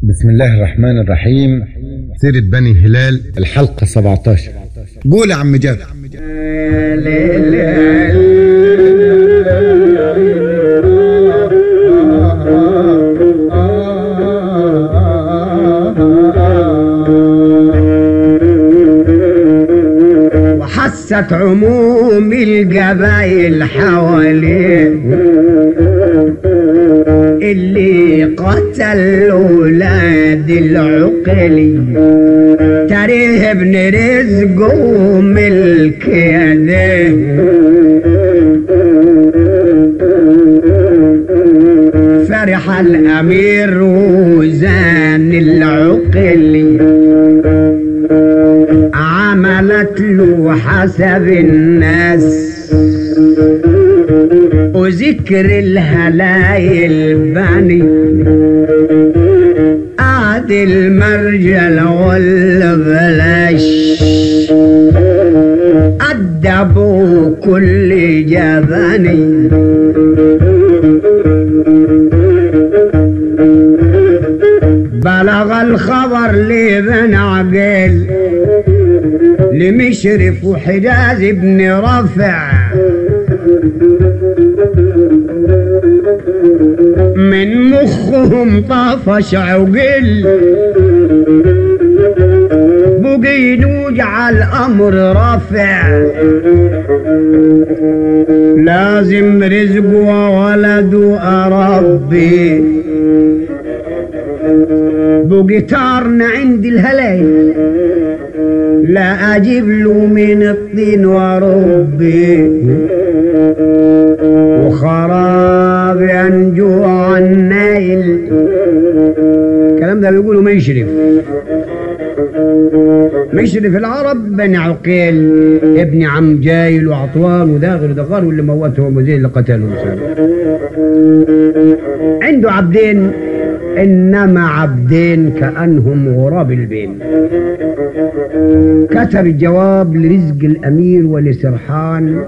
بسم الله الرحمن الرحيم سيرة بني هلال الحلقة 17 قول يا عم جابر وحست عموم القبايل حواليه اللي قتل ولاد العقلي تريه ابن رزقه ملك يديه فرح الامير وزان العقلي عملت له حسب الناس وذكر الهلايل بني قعد المرجل والبلاش أدبوا كل جبني بلغ الخبر لابن عقيل لمشرف وحجاز بن رفع من مخهم طفش عقل بقي نوجع الامر رافع لازم رزق وولد اربي بقي تارنا عند الهلايل لا اجيب له من الطين وربي وخراب ينجو عن نايل الكلام ده بيقولوا مشرف مشرف العرب بني عقيل ابن عم جايل وعطوان وداغر ودغار واللي موتهم وزي اللي قتلهم عنده عبدين انما عبدين كانهم غراب البين كتب الجواب لرزق الامير ولسرحان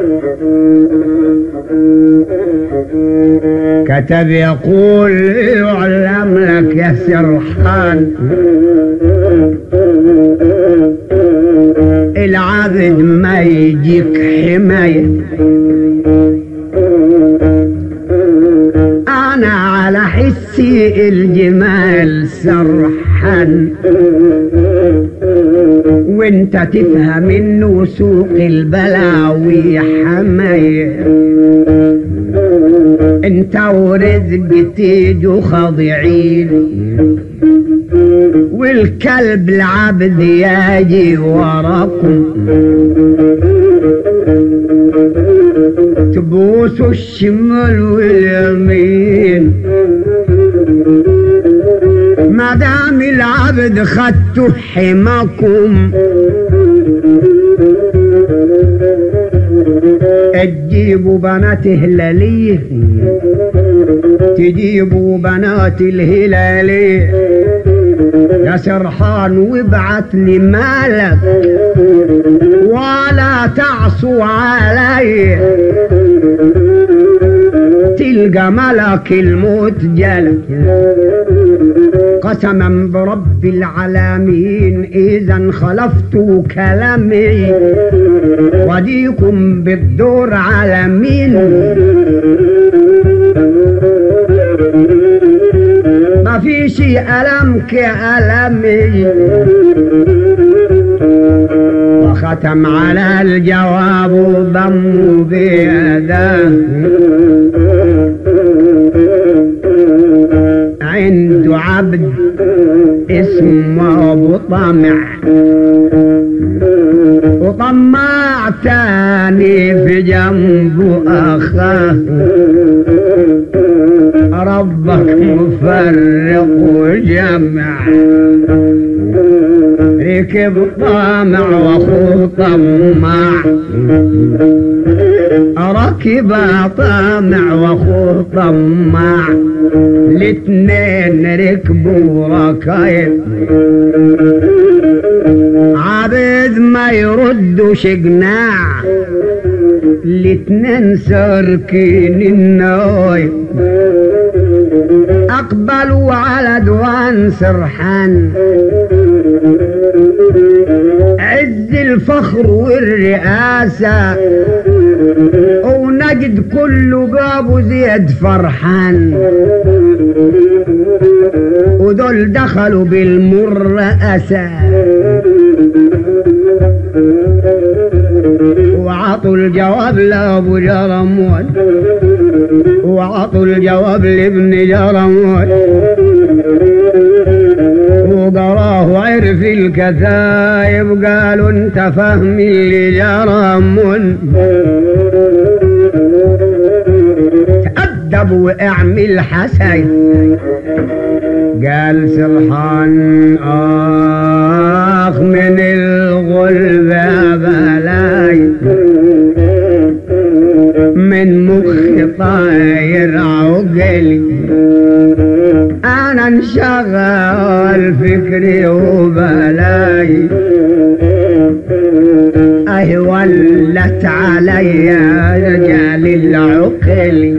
كتب يقول يعلم لك يا سرحان العبد ما يجيك حمايه انا على حسي الجمال سرحان وانت تفهم انه سوق البلاوي حماية انت ورزق تيجوا خاضعين والكلب العبد يجي وراكم تبوسوا الشمال واليمين ما دام العبد خدتوا حماكم تجيبوا بنات هلالية تجيبوا بنات الهلالية يا سرحان وابعت لي مالك ولا تعصوا علي تلقى ملك الموت جلك قسما برب العالمين اذا خلفت كلامي وديكم بالدور على مين ما في شي ألم كألمي وختم على الجواب ضم بيده عنده عبد اسمه ابو طمع وطماع تاني في جنبه اخاه ربك مفرق وجمع ركب طامع واخوه طماع ركب طامع واخوه طماع الاتنين ركبوا ركايب عبد ما يردوا شقناع الاتنين ساركين النايم أقبلوا على دوان سرحان عز الفخر والرئاسة ونجد كله بابو زيد فرحان ودول دخلوا بالمرأسة وعطوا الجواب لابو جرمون وعطوا الجواب لابن جرمون وقراه عرف الكتايب قالوا انت فهم اللي جرمون تأدب واعمل حسن قال سرحان آخ من الغلبة بلاي من مخي طاير عقلي أنا انشغل فكري وبلاي أهي ولت علي رجال العقل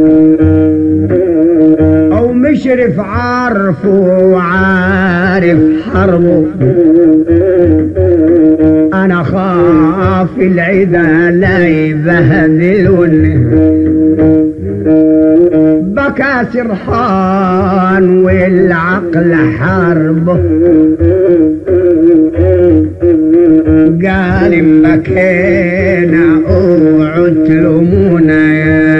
أو مشرف عارفه وعارف حربه أنا خاف العدا لا يبهدلوني بكى سرحان والعقل حربه قال إن بكينا اوعوا تلومونا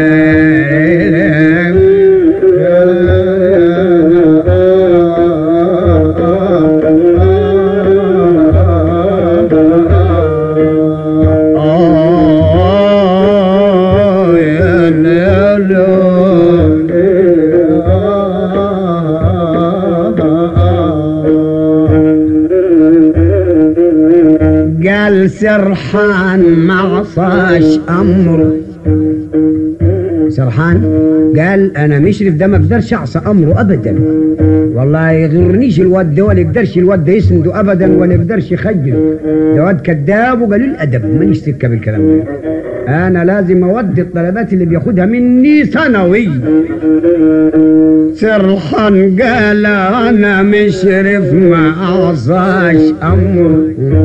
آه يا قال سرحان ما عصاش امره سرحان قال انا مشرف ده ما اقدرش اعصى امره ابدا والله يغرنيش الواد ده ولا يقدرش الواد ده يسنده ابدا ولا يقدرش يخجل ده واد كذاب وقليل الادب ماليش سكه بالكلام ده انا لازم اودي الطلبات اللي بياخدها مني سنوي سرحان قال انا مشرف ما اعصاش امره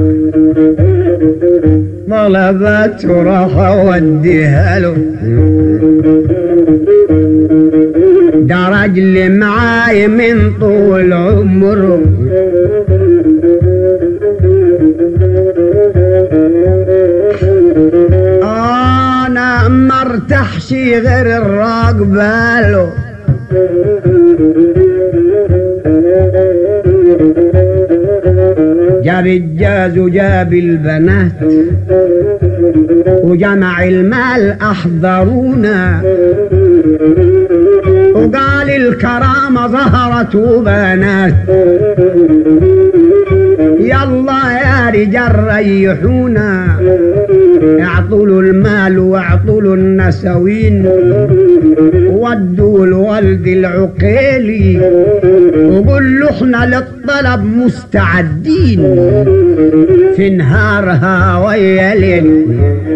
طلبات وراح اوديها له ده راجل معاي من طول عمره انا ما ارتاحش غير الراقبه جاب الجاز وجاب البنات وجمع المال احضرونا وقال الكرامة ظهرت وبنات يلا يا رجال ريحونا اعطوا له المال واعطوا له النسوين ودوا الولد العقيلي وقول له احنا للطلب مستعدين في نهارها ويا ليل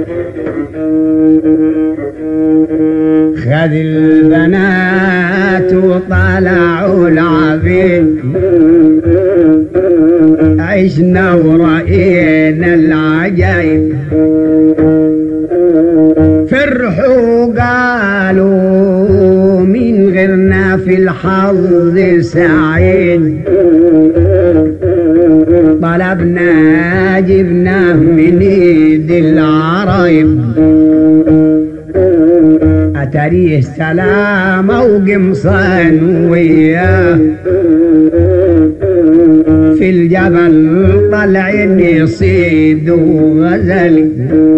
خذ البنات وطلعوا العبيد عشنا ورأينا العجايب فرحوا قالوا من غيرنا في الحظ سعيد طلبنا جبناه من ايد العرايب أتريه سلامة وقمصان وياه في الجبل طلعين يصيد وغزل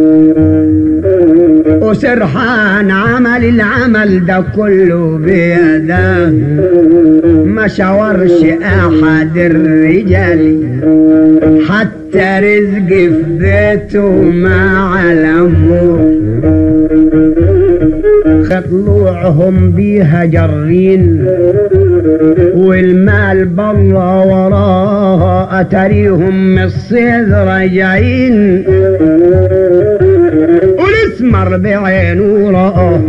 وسرحان عمل العمل ده كله بيده ما شاورش احد الرجال حتى رزق في بيته مع الامور خطلوعهم بيها جرين والمال بالله وراها اتريهم من الصيد راجعين ولسه الاسمر بعينه رآه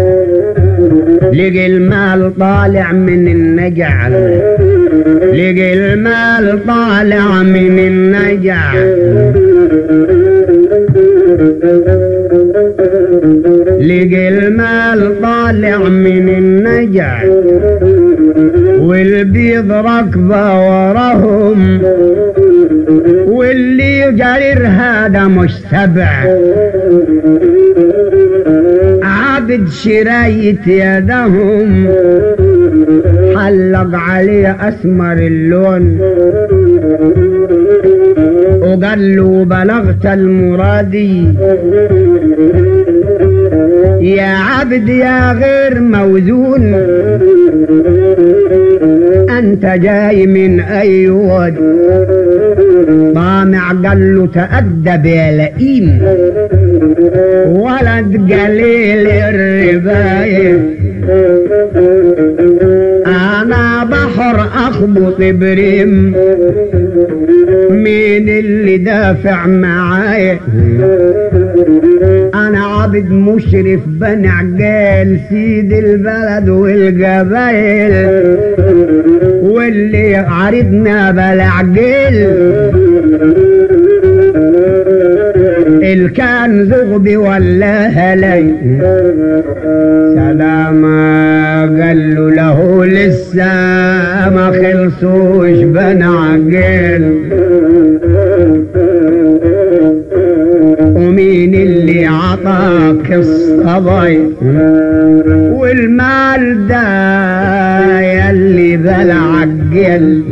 لقي المال طالع من النجع لقي المال طالع من النجع لقي المال طالع من النجع والبيض ركبة وراهم واللي قرر هذا مش سبع عابد شراية يدهم حلق عليه أسمر اللون وقال له بلغت المرادي يا عبد يا غير موزون انت جاي من اي واد طامع قال له تأدب يا لئيم ولد قليل الرباية انا بحر اخبط بريم مين اللي دافع معايا انا عبد مشرف بني عقال سيد البلد والقبايل واللي عرضنا بالعقل الكان زغبي ولا هلي سلاما قال له, له لسه ما خلصوش بني عقل ومين اللي عطاك الصبي والمال ده يلي بالعقل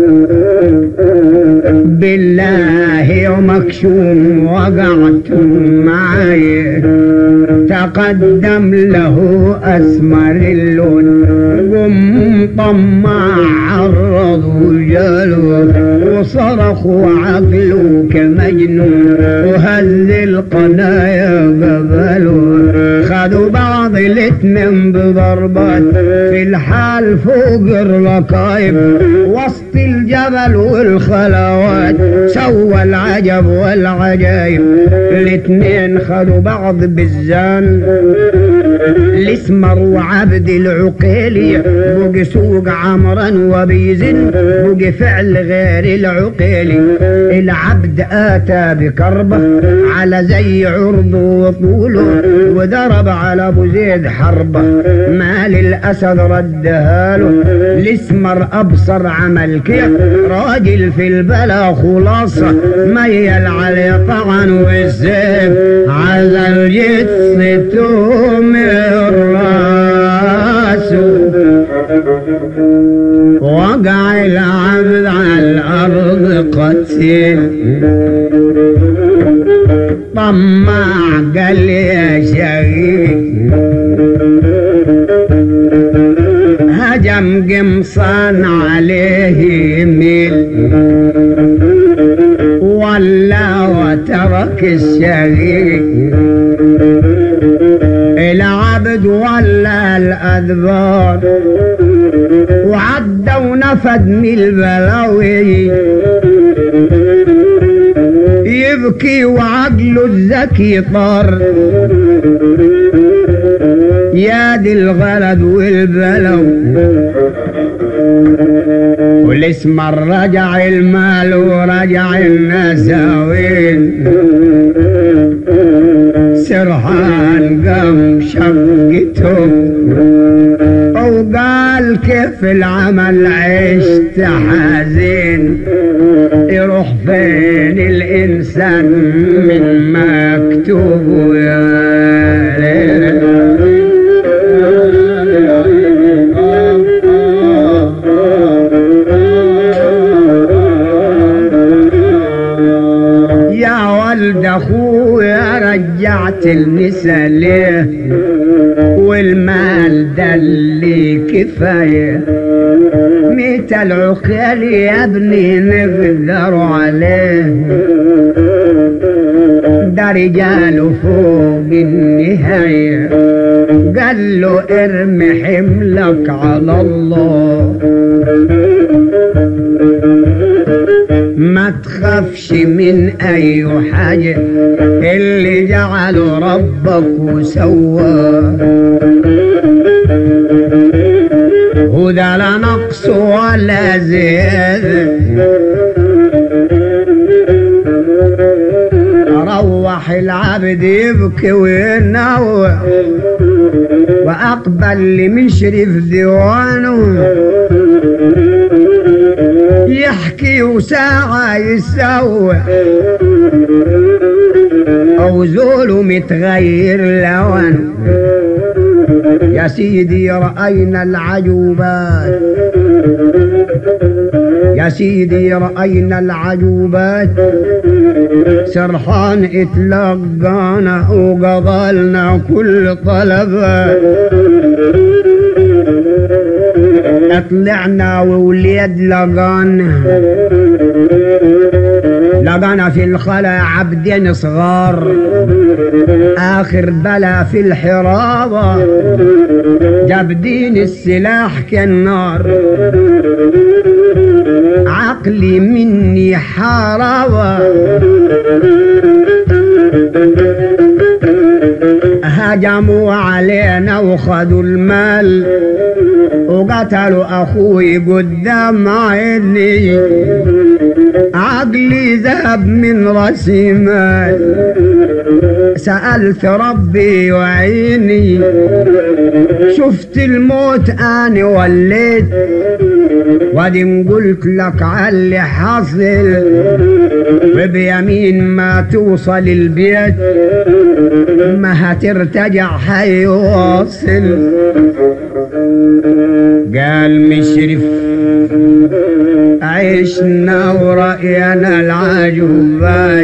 بالله ومكشوم وقعت معاي تقدم له أسمر اللون قم طمع عرض وجاله وصرخ وعقله كمجنون وهز القنايا قبله خدوا بعض الاتنين بضربات في الحال فوق الرقايب وسط الجبل والخلوات سوى العجب والعجايب الاتنين خدوا بعض بالزان الاسمر وعبد العقيلي بقي سوق عمرا وبيزن بقي فعل غير العقيلي العبد اتى بكربه على زي عرضه وطوله وضرب على ابو زيد حربه مال الاسد ردها له الاسمر ابصر عمل كيف راجل في البلا خلاصه ميل عليه طعن والسيف عزل جثته من راسه وقع العبد على الارض قتيل طماع قال لي يا شقيق هجم قمصان عليه يميل ولا وترك الشقيق العبد ولا الأذبار وعدى ونفد من البلاوي يبكي وعقله الذكي طار يا دي الغلد والبلو والاسمر رجع المال ورجع النساوين سرحان قام شقته وقال كيف العمل عشت حزين يروح فين الإنسان من مكتوب يا يا ولد اخويا رجعت النساء ليه والمال ده اللي كفايه ميت العقال يا ابني نقدر عليه ده رجاله فوق النهاية قال له ارمي حملك على الله ما تخ تخافش من اي حاجة اللي جعله ربك وسوى وده لا نقص ولا زيادة روح العبد يبكي وينوع وأقبل لمشرف ديوانه يحكي وساعة يسوع أو زوله متغير لونه يا سيدي رأينا العجوبات يا سيدي رأينا العجوبات سرحان اتلقانا وقضلنا كل طلبات طلعنا ووليد لقانا لقانا في الخلا عبدين صغار آخر بلا في الحرابة جابدين السلاح كالنار عقلي مني حاربة هجموا علينا وخذوا المال وقتلوا اخوي قدام عيني عقلي ذهب من راسي مال سألت ربي وعيني شفت الموت أنا وليت وبعدين قلت لك على اللي حصل وبيمين ما توصل البيت ما هترتجع حيوصل قال مشرف عشنا ورأينا العجوبات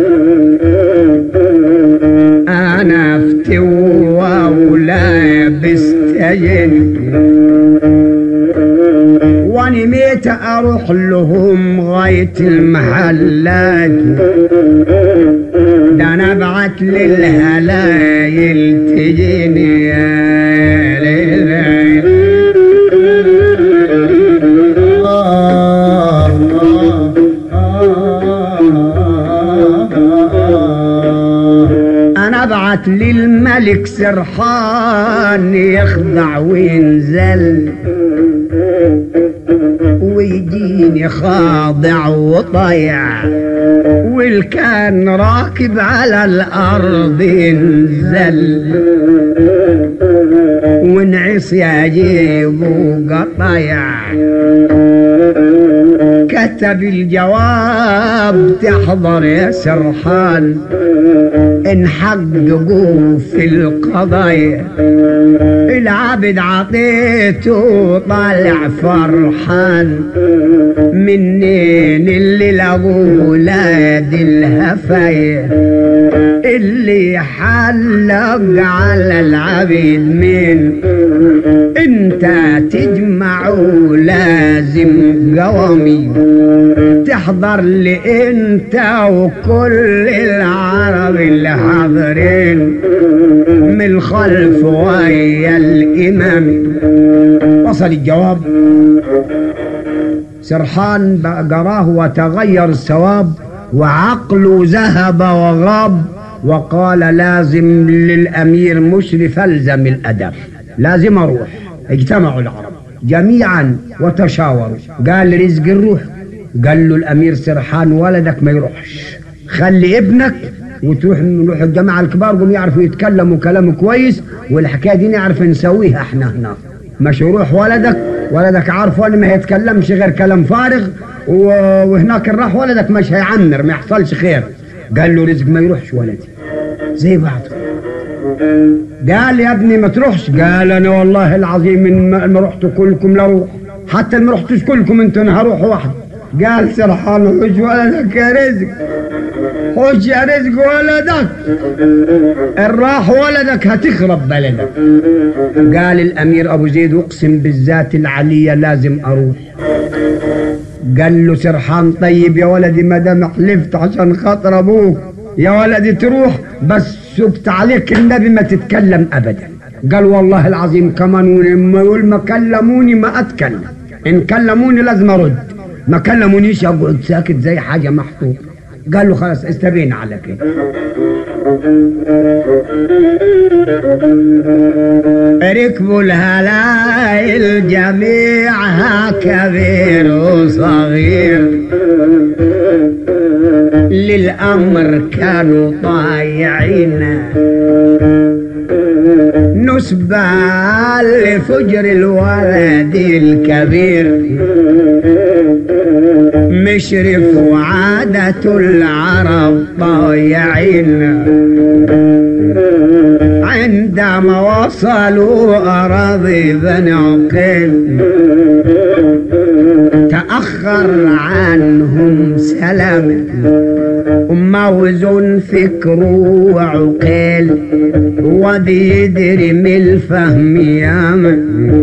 أنا فتوى ولابس تجن واني ميت اروح لهم غاية المحلات ده انا ابعت للهلايل تجيني يا ليل انا ابعت للملك سرحان يخضع وينزل ويجيني خاضع وطيع والكان راكب على الارض ينزل ونعس يجيبه قطيع كتب الجواب تحضر يا سرحان ان حققوا في القضايا العبد عطيته طالع فرحان منين اللي لقوا ولاد الهفايا اللي حلق على العبيد من انت تجمعوا لازم قوامي تحضر لي انت وكل العرب اللي حاضرين من الخلف ويا الامام وصل الجواب سرحان قراه وتغير الثواب وعقله ذهب وغاب وقال لازم للامير مشرف الزم الادب لازم اروح اجتمعوا العرب جميعا وتشاوروا قال رزق الروح قال له الامير سرحان ولدك ما يروحش خلي ابنك وتروح نروح الجماعه الكبار قوم يعرفوا يتكلموا كلام كويس والحكايه دي نعرف نسويها احنا هنا مش يروح ولدك ولدك عارفه ان ما يتكلمش غير كلام فارغ و- وهناك راح ولدك مش هيعمر ما يحصلش خير قال له رزق ما يروحش ولدي زي بعضه قال يا ابني ما تروحش قال انا والله العظيم ان ما ما رحتوا كلكم لاروح حتى ما رحتوش كلكم انتوا انا هروح وحدي قال سرحان حج ولدك يا رزق حج يا رزق ولدك ان راح ولدك هتخرب بلدك قال الامير ابو زيد اقسم بالذات العليه لازم اروح قال له سرحان طيب يا ولدي ما دام حلفت عشان خاطر ابوك يا ولدي تروح بس سبت عليك النبي ما تتكلم ابدا قال والله العظيم كمان لما يقول ما كلموني ما اتكلم ان كلموني لازم ارد ما كلمونيش اقعد ساكت زي حاجه محطوطه قال له خلاص استبينا على كده ركبوا الهلايل جميعها كبير وصغير للأمر كانوا طايعين نسبة لفجر الولد الكبير مشرف وعادة العرب ضايعين عندما وصلوا أراضي بني عقيل تأخر عنهم سلام وموز فكر وعقيل ودي يدري من الفهم ياما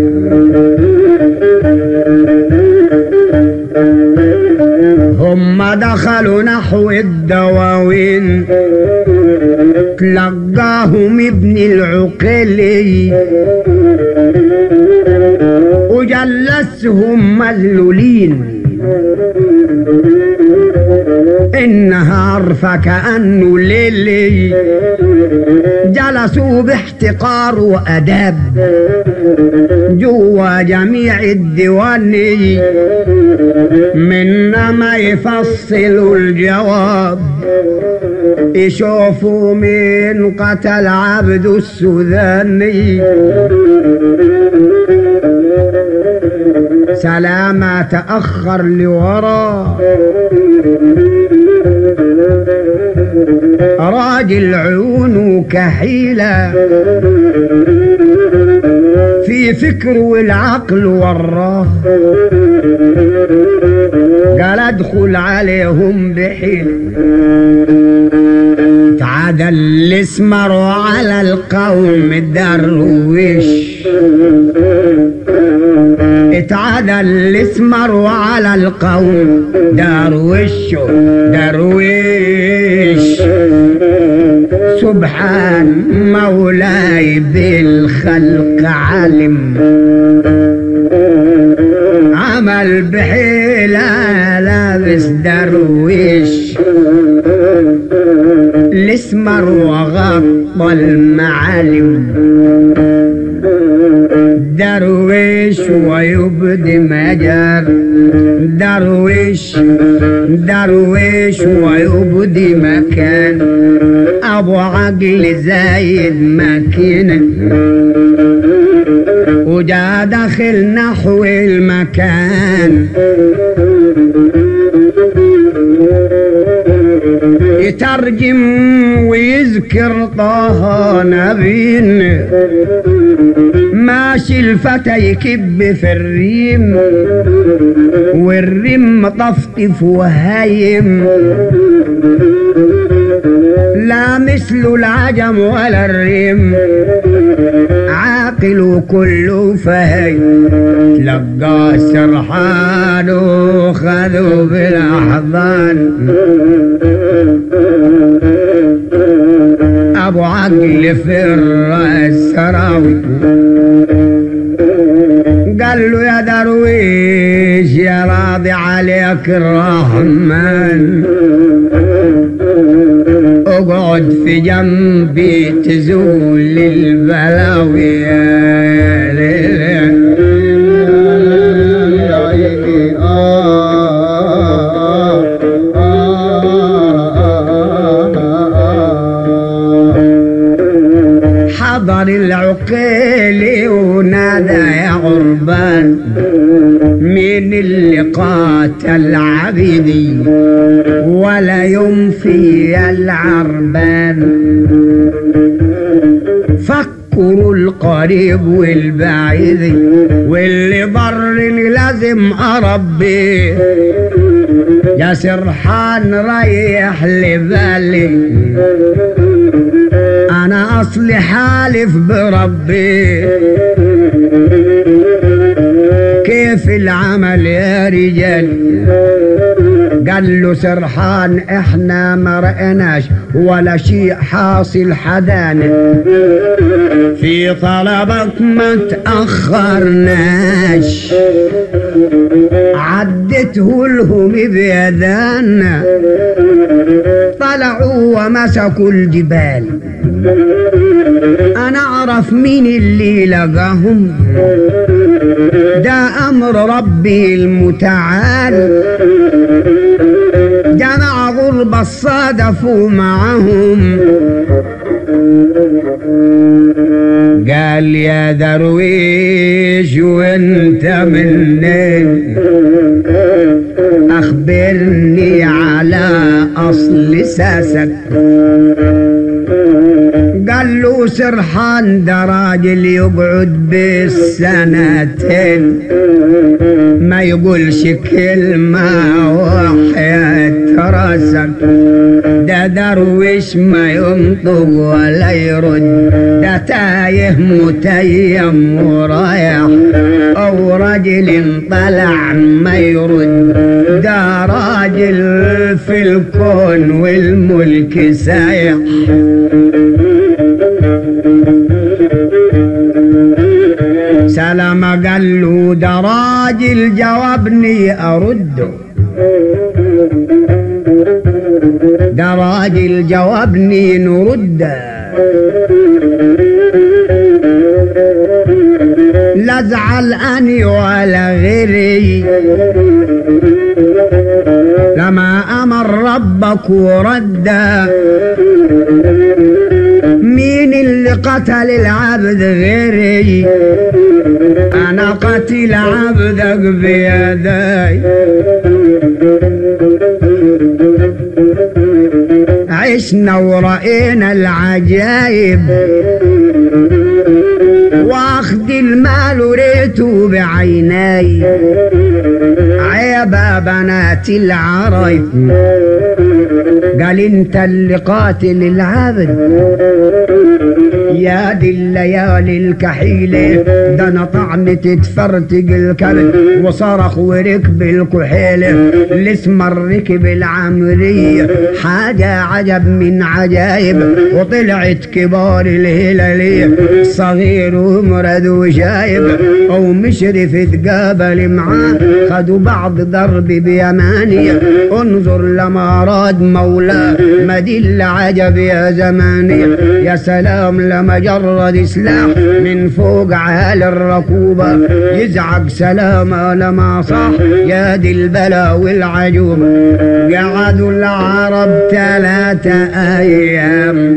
هم دخلوا نحو الدواوين تلقاهم ابن العقيلي وجلسهم مذلولين النهار فكأنه ليلي جلسوا باحتقار وأداب جوا جميع الديوان منا ما يفصلوا الجواب يشوفوا مين قتل عبد السوداني سلامة تأخر لورا راجل عيونه كحيلة في فكر والعقل وراه قال ادخل عليهم بحيل تعادل الاسمر على القوم الدرويش اتعدى الاسمر وعلى القوم درويش درويش سبحان مولاي بالخلق علم عمل بحيلة لابس درويش الاسمر وغطى المعالم درويش ويبدي مجر درويش درويش ويبدي مكان ابو عقل زايد مكينة وجا داخل نحو المكان يترجم ويذكر طه نبين ماشي الفتى يكب في الريم والريم مطفطف وهايم لا مثل العجم ولا الريم عاقل وكله فهيم تلقى سرحان وخذوا بالاحضان ابو عقل في الراس سراوي قال له يا درويش يا راضي عليك الرحمن اقعد في جنبي تزول البلاوي يا ليل حضر العقيل ونادى يا غربان من اللي قاتل عبدي ولا ينفي العربان فكروا القريب والبعيد واللي ضرني لازم اربيه يا سرحان ريح لي بالي انا اصلي حالف بربي كيف العمل يا رجال قال له سرحان احنا ما رأيناش ولا شيء حاصل حدانا في طلبك ما تأخرناش عدته لهم بيدانا طلعوا ومسكوا الجبال انا اعرف مين اللي لقاهم ده امر ربي المتعال جمع غربة صادفوا معهم قال يا درويش وانت منين اخبرني على اصل ساسك قال له سرحان ده راجل يقعد بالسنتين ما يقولش كلمة وحياة راسك ده درويش ما ينطق ولا يرد ده تايه متيم ورايح او راجل طلع ما يرد ده راجل في الكون والملك سايح سلام قال له ده راجل جاوبني ارده ده راجل جاوبني نرده لا ازعل اني ولا غيري لما امر ربك ورده مين اللي قتل العبد غيري انا قتل عبدك بيدي عشنا ورأينا العجايب واخد المال وريته بعيني عيبا بنات العرب قال انت اللي قاتل العبد يا دي الليالي الكحيلة ده انا طعم تتفرتق الكبد وصرخ وركب الكحيلة الاسمر ركب العمرية حاجة عجب من عجايب وطلعت كبار الهلالية صغير ومرد وشايب او مشرف تقابل معاه خدوا بعض ضرب بيمانية انظر لما اراد مولاه ما دي اللي عجب يا زمانية يا سلام لمجرد سلاح من فوق عال الركوبة يزعق سلام لما صح يا دي البلا والعجوبة قعدوا العرب ثلاثة أيام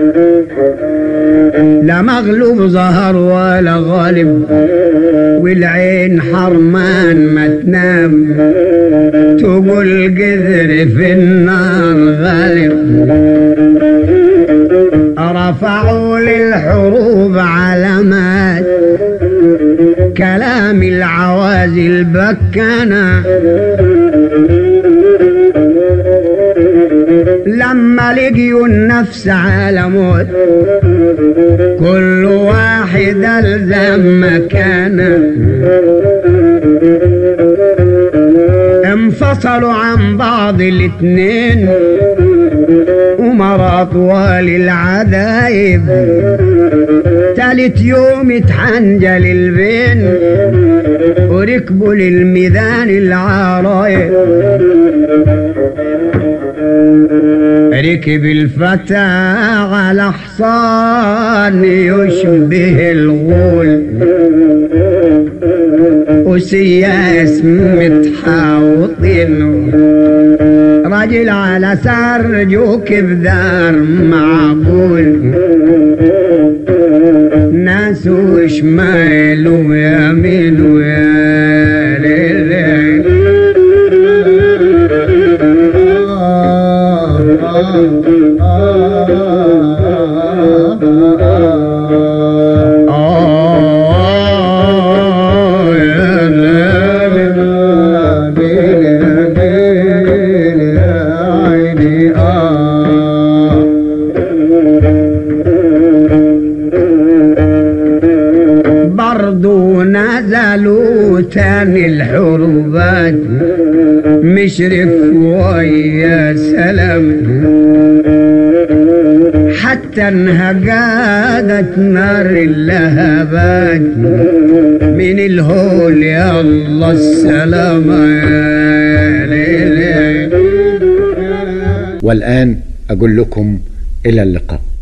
لا مغلوب ظهر ولا غالب والعين حرمان ما تنام تقول قذر في النار غالب رفعوا للحروب علامات كلام العوازي البكانة لما لقيوا النفس على موت كل واحد الزم مكانه انفصلوا عن بعض الاتنين ومر طوال العذايب تالت يوم اتحنجل البين وركبوا للميدان العرايب ركب الفتى على حصان يشبه الغول وسياس متحاوطين راجل على سرجوك بدار معقول ناس وشمال ويمين ويا ليل برضو نزلوا تاني الحروبات مشرف ويا سلام حتى انهجادت نار اللهبات من الهول يا الله السلامة يا ليل والآن أقول لكم إلى اللقاء